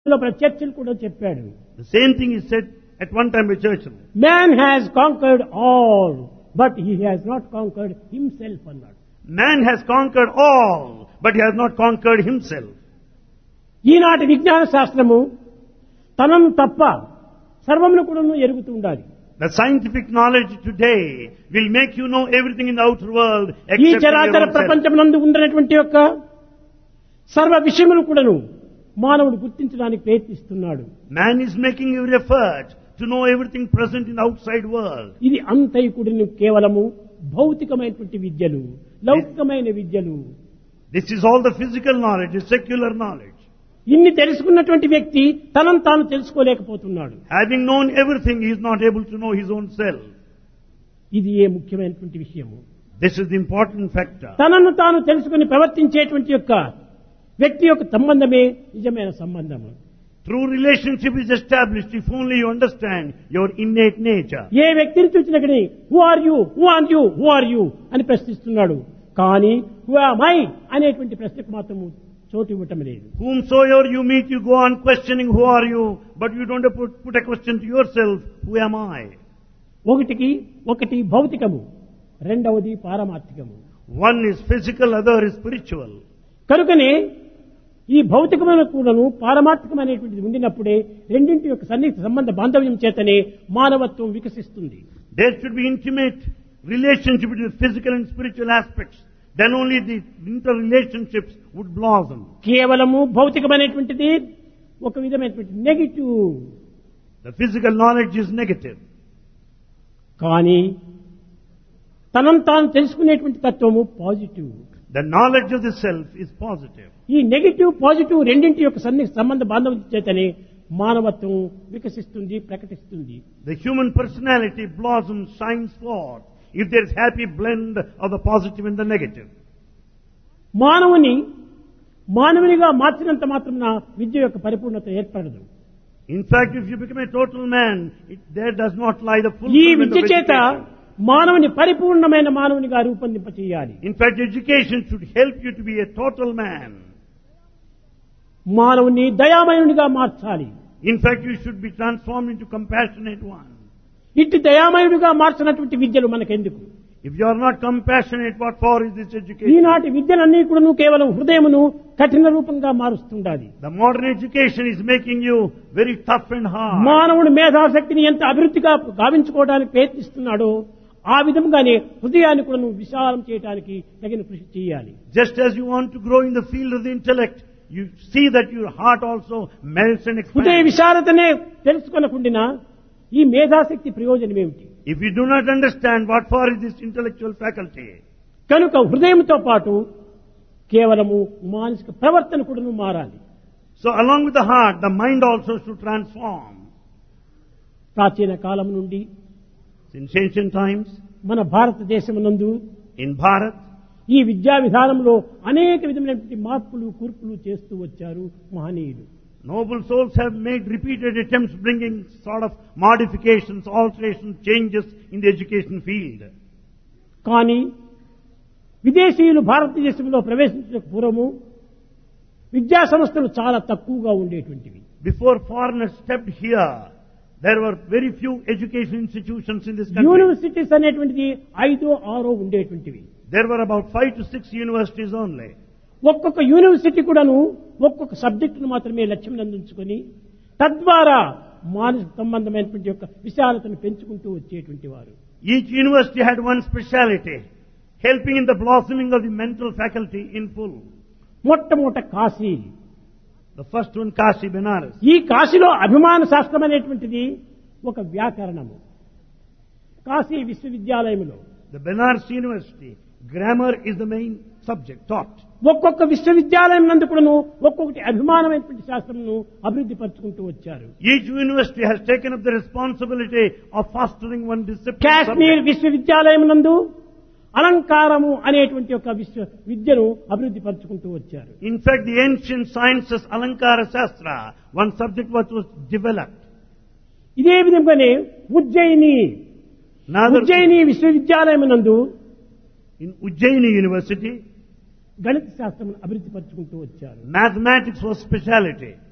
లోపల చర్చిలు కూడా చెప్పాడు The same thing is said at one time by Churchill. Man has conquered all but he has not conquered himself అన్నాడు Man has conquered all, but he has not conquered himself. ఈనాటి విజ్ఞాన శాస్త్రము తనను తప్ప సర్వమును కూడా ఎరుగుతూ ఉండాలి The scientific knowledge today will make you know everything in the outer world ఈ except in your చరాచర own self. ప్రపంచమునందు ఉన్నటువంటి యొక్క సర్వ విషయములు కూడాను మానవుడు గుర్తించడానికి ప్రయత్నిస్తున్నాడు Man is making every effort to know everything present in the outside world. ఇది అంతైకుడిని కేవలము భౌతికమైనటువంటి విద్యలు లౌకికమైన విద్యలు This is all the physical knowledge, the secular knowledge. ఇన్ని తెలుసుకున్నటువంటి వ్యక్తి తనను తాను తెలుసుకోలేకపోతున్నాడు Having known everything, he is not able to know his own self. ఇది ఏ ముఖ్యమైనటువంటి విషయము This is the important factor. తనను తాను తెలుసుకుని ప్రవర్తించేటువంటి యొక్క వ్యక్తి యొక్క సంబంధమే నిజమైన సంబంధము True relationship is established if only you understand your innate nature. ఏ వ్యక్తిని చూసినా కానీ who are you who are you who are you అని ప్రశ్నిస్తున్నాడు కానీ హూ మై అనేటువంటి ప్రశ్నకు మాత్రము చోటు ఇవ్వటం లేదు Whomsoever you meet, you go on questioning who are you, but you don't put, put a question to yourself, who am I? ఒకటికి ఒకటి భౌతికము రెండవది పారమార్థికము One is physical, other is spiritual. కనుకనే ఈ భౌతికమైన కూడాను పారమార్థికమైనటువంటిది ఉండినప్పుడే రెండింటి యొక్క సన్నిహిత సంబంధ బాంధవ్యం చేతనే మానవత్వం వికసిస్తుంది There should be intimate relationship between physical and spiritual aspects. Then only the interrelationships would blossom. కేవలము భౌతికమైనటువంటిది ఒక విధమైనటువంటి negative The physical knowledge is negative. కానీ తనను తాను తెలుసుకునేటువంటి తత్వము positive The knowledge of the self is positive. ఈ నెగిటివ్ పాజిటివ్ రెండింటి యొక్క సన్నిహిత సంబంధ బాంధవ్యం చేతనే మానవత్వం వికసిస్తుంది ప్రకటిస్తుంది The human personality blossoms, shines forth if there is happy blend of the positive and the negative. మానవుని మానవునిగా మార్చినంత మాత్రం విద్య యొక్క పరిపూర్ణత ఏర్పడదు In fact, if you become a total man, it, there does not lie the ఈ fulfillment Vidya of చేత education. మానవుని పరిపూర్ణమైన మానవునిగా రూపొందింప చేయాలి In fact, education should help you to be a total man. మానవుని దయామయునిగా మార్చాలి In fact, you should be transformed into compassionate one. ఇట్టి దయామయుడిగా మార్చినటువంటి విద్యలు మనకెందుకు If you are not compassionate, what for is this education? ఈనాటి విద్యలన్నీ కూడా కేవలం హృదయమును కఠిన రూపంగా మారుస్తుండాలి The modern education is making you very tough and hard. మానవుడు మేధాశక్తిని ఎంత అభివృద్ధిగా గావించుకోవడానికి ప్రయత్నిస్తున్నాడో ఆ విధంగానే హృదయాన్ని కూడా నువ్వు విశాలం చేయడానికి తగిన కృషి చేయాలి Just as you want to grow in the field of the intellect, you see that your heart also melts and హృదయ expands. విశాలతనే తెలుసుకొనకుండా ఈ మేధాశక్తి ప్రయోజనం ఏమిటి If you do not understand what for is this intellectual faculty, కనుక హృదయంతో పాటు కేవలము మానసిక ప్రవర్తన కూడా మారాలి so along with the heart, the mind also should transform. ప్రాచీన కాలం నుండి Since ancient times, మన భారతదేశమునందు in Bharat, ఈ విద్యా విధానంలో అనేక విధమైనటువంటి మార్పులు కూర్పులు చేస్తూ వచ్చారు మహనీయులు noble souls have made repeated attempts bringing sort of modifications, alterations, changes in the education field. కానీ విదేశీయులు భారతదేశంలో ప్రవేశించిన పూర్వము విద్యా సంస్థలు చాలా తక్కువగా ఉండేటువంటివి Before foreigners stepped here, there were very few education institutions in this country. Universities అనేటువంటిది ఐదో ఆరో ఉండేటువంటివి There were about five to six universities only. ఒక్కొక్క యూనివర్సిటీ కూడాను ఒక్కొక్క సబ్జెక్టును మాత్రమే లక్ష్యం అందించుకొని తద్వారా మానసిక సంబంధమైనటువంటి యొక్క విశాలతను పెంచుకుంటూ వచ్చేటువంటి వారు Each university had one speciality, helping in the blossoming of the mental faculty in full. మొట్టమొదట Kashi The first one, Kashi Benares. ఈ కాశీలో అభిమాన శాస్త్రం అనేటువంటిది ఒక వ్యాకరణము కాశీ విశ్వవిద్యాలయంలో The Benares University, grammar is the main subject taught. ఒక్కొక్క విశ్వవిద్యాలయం నందు కూడాను ఒక్కొక్కటి అభిమానమైనటువంటి శాస్త్రమును అభివృద్ధి పరుచుకుంటూ వచ్చారు Each university has taken up the responsibility of fostering one discipline. Kashmir subject. విశ్వవిద్యాలయం నందు అలంకారము అనేటువంటి ఒక విశ్వ విద్యను అభివృద్ధి పరుచుకుంటూ వచ్చారు In fact, the ancient sciences, Alankara Shastra, one subject what was developed. ఇదే విధంగానే ఉజ్జయిని Another, ఉజ్జయిని విశ్వవిద్యాలయం నందు in Ujjaini University, గణిత శాస్త్రం అభివృద్ధి పరుచుకుంటూ వచ్చారు mathematics was speciality.